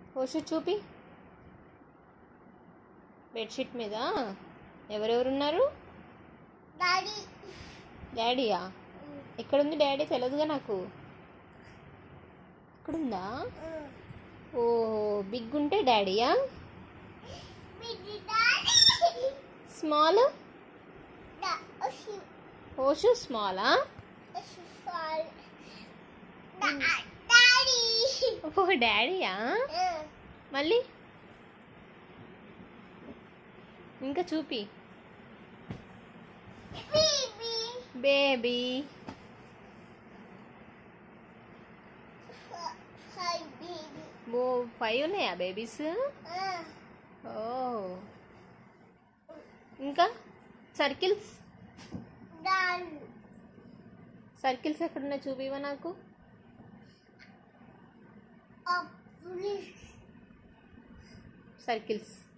ఓషు చూపి బెడ్షీట్ మీద ఎవరెవరున్నారు డాడీ డాడీయా ఎక్కడుంది డాడీ తెలియదుగా నాకు ఎక్కడుందా ఓ బిగ్ ఉంటే డాడీయా బిడ్డి డాడీ స్మాల్ డా ఓషి ఓషు స్మాలా ఓషి సాల్ డాడీ ఓ డాడీయా మళ్ళీ ఇంకా చూపి baby baby hi baby oh five ఉన్నాయా బేబీస్ ఓ ఇంకా సర్కిల్స్ డాడీ సర్కిల్స్ ఎక్కడున్నాయి చూపివా నాకు అప్పుడు సర్కిల్స్